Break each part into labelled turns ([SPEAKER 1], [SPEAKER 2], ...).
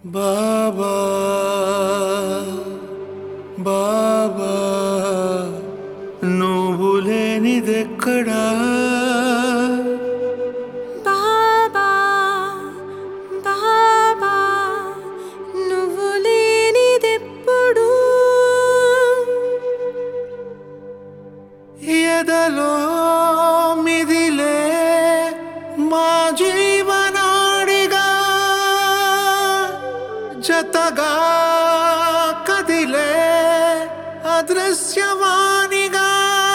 [SPEAKER 1] బాబా బాబా నువ్వు లేనిదెక్కడా
[SPEAKER 2] బాబా బాబా నువ్వు లేనిదెప్పుడు
[SPEAKER 1] ఎదలో మిదిలే మా జీవనాడిగా జతగా కదిలే అదృశ్యవాణిగా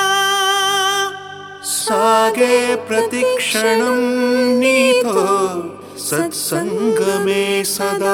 [SPEAKER 1] సాగే ప్రతిక్షణం నీతో సత్సంగమే సదా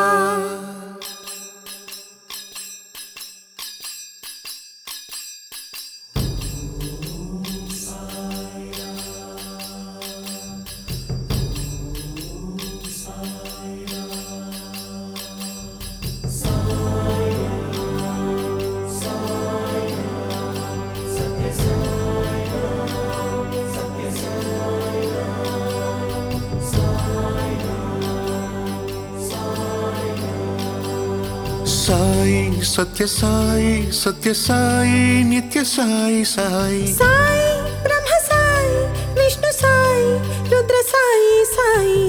[SPEAKER 1] సాయి సత్య సాయి సత్య సాయి నిత్య సాయి సాయి
[SPEAKER 2] సాయి బ్రహ్మ సాయి విష్ణు సాయి రుద్ర సాయి సాయి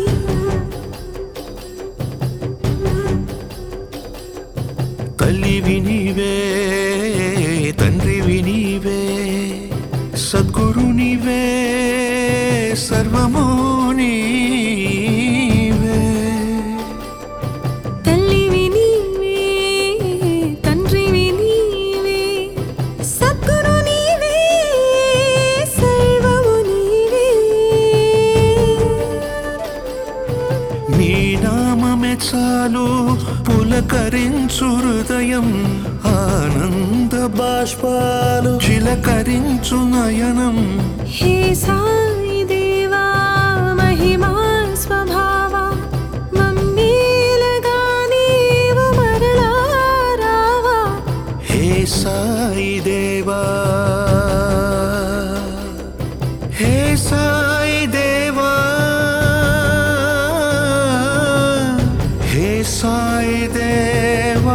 [SPEAKER 1] తల్లివి నీవే తండ్రివి నీవే సద్గురు నీవే సర్వము నీవే
[SPEAKER 2] తల్లివి నీవే తండ్రివి నీవే సద్గురు నీవే సర్వము నీవే
[SPEAKER 1] నీ నామమే చాలు పులకరించు హృదయం ఆనంద బాష్పాలు చిలకరించు నయనం
[SPEAKER 2] హే సాయి దేవా మహిమా స్వభావ మమ్మీలగా నీవు మరలా రావా
[SPEAKER 1] హే సాయి దేవా హే సాయి దేవా హే సాయి దేవా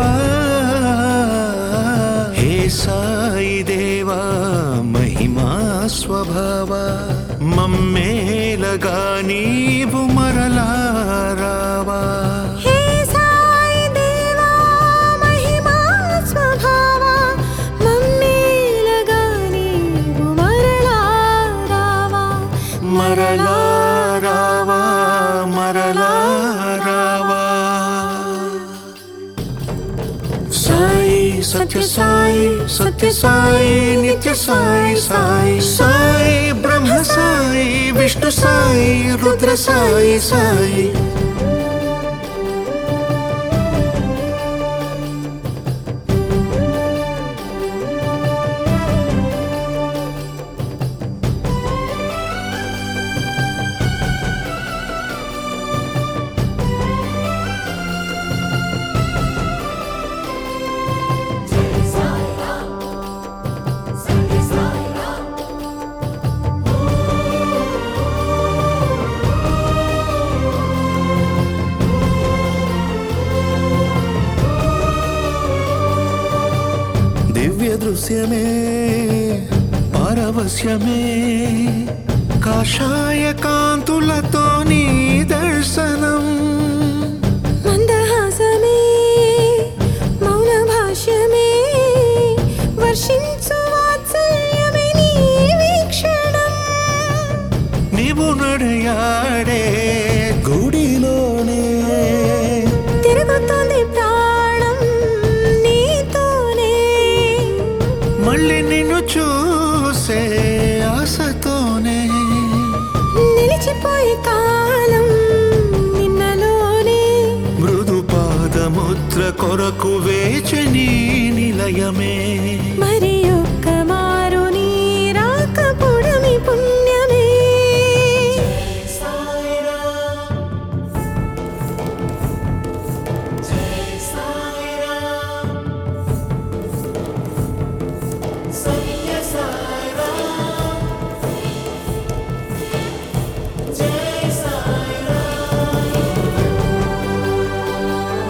[SPEAKER 1] హే సాయి దేవా మహిమా స్వభావ మమ్మేలగా నీవు మరలా రావా
[SPEAKER 2] హే సాయి దేవా మహిమా స్వభావ మమ్మీలగా నీవు మరలా రావా
[SPEAKER 1] మరలా రావా మరలా రావా సాయి సత్య సాయి సత్య సాయి నిత్య సాయి సాయి సాయి బ్రహ్మ సాయి విష్ణు సాయి రుద్ర సాయి సాయి దివ్య దృశ్యమే పారవస్యమే కాషాయ కాంతులతో నీ దర్శనం
[SPEAKER 2] మందహాసమే మౌన భాష్యమే వర్షించు వాత్సల్యమే నీ వీక్షణం
[SPEAKER 1] నీవు నడయాడే గుడిలోనే
[SPEAKER 2] తిరుగుతోంది ప్రాణం నీతోనే
[SPEAKER 1] మళ్ళీ నిన్ను చూసే ఆశతోనే
[SPEAKER 2] నిలిచిపోయే కాలం నిన్నలోనే
[SPEAKER 1] మృదు పాదముద్ర కొరకు వేచి నీ నిలయమే
[SPEAKER 2] మరి ఒక్క మారు నీ రాకపుడమి పుణ్యమే
[SPEAKER 3] Jai Sai Ram.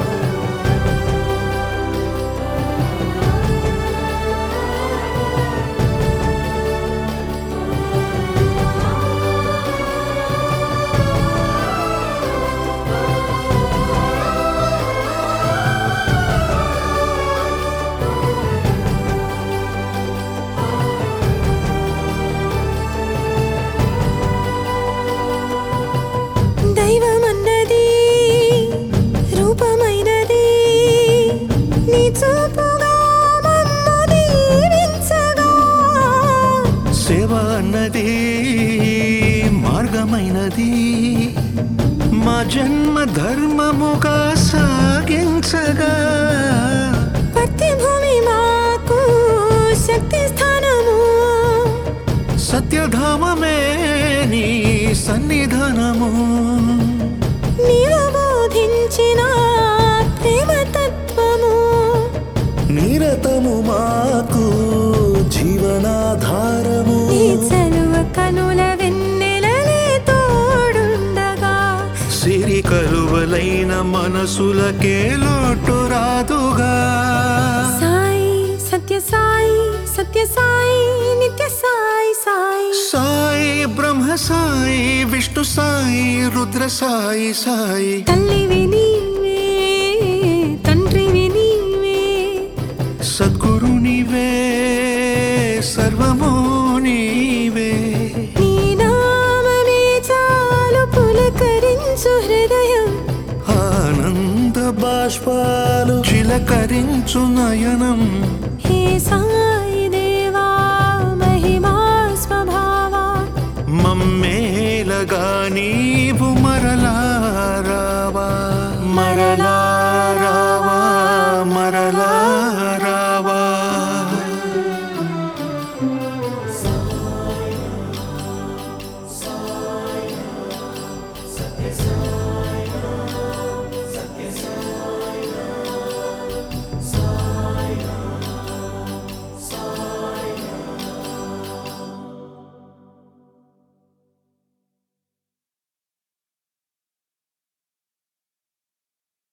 [SPEAKER 1] ఉన్నది మా జన్మ ధర్మముగా సాగించగా
[SPEAKER 2] పత్తి భూమి మాకు శక్తి స్థానము
[SPEAKER 1] సత్యధామమే నీ సన్నిధానము
[SPEAKER 2] నీవు బోధించిన ప్రేమ తత్వము
[SPEAKER 1] నిరతము మాకు జీవనాధారము
[SPEAKER 2] నీ చలువ కనుల వెన్నెలలే తోడుండగా
[SPEAKER 1] సిరి కలువలైన మనసులకే లోటు రాదుగా
[SPEAKER 2] సాయి సత్య సాయి సత్య సాయి నిత్య సాయి సాయి
[SPEAKER 1] సాయి బ్రహ్మ సాయి విష్ణు సాయి రుద్ర సాయి సాయి
[SPEAKER 2] తల్లివి నీవే తండ్రివి నీవే
[SPEAKER 1] సద్గురు నీవే సర్వము నీవే
[SPEAKER 2] నీ నామమే చాలు పులకరించు హృదయం
[SPEAKER 1] ఆనంద బాష్పాలు చిలకరించు నయనం
[SPEAKER 2] హే సాయి దేవా మహిమా స్వభావా
[SPEAKER 1] మమ్మేలగా నీవు మరలారావా మరలారావా మరలారావా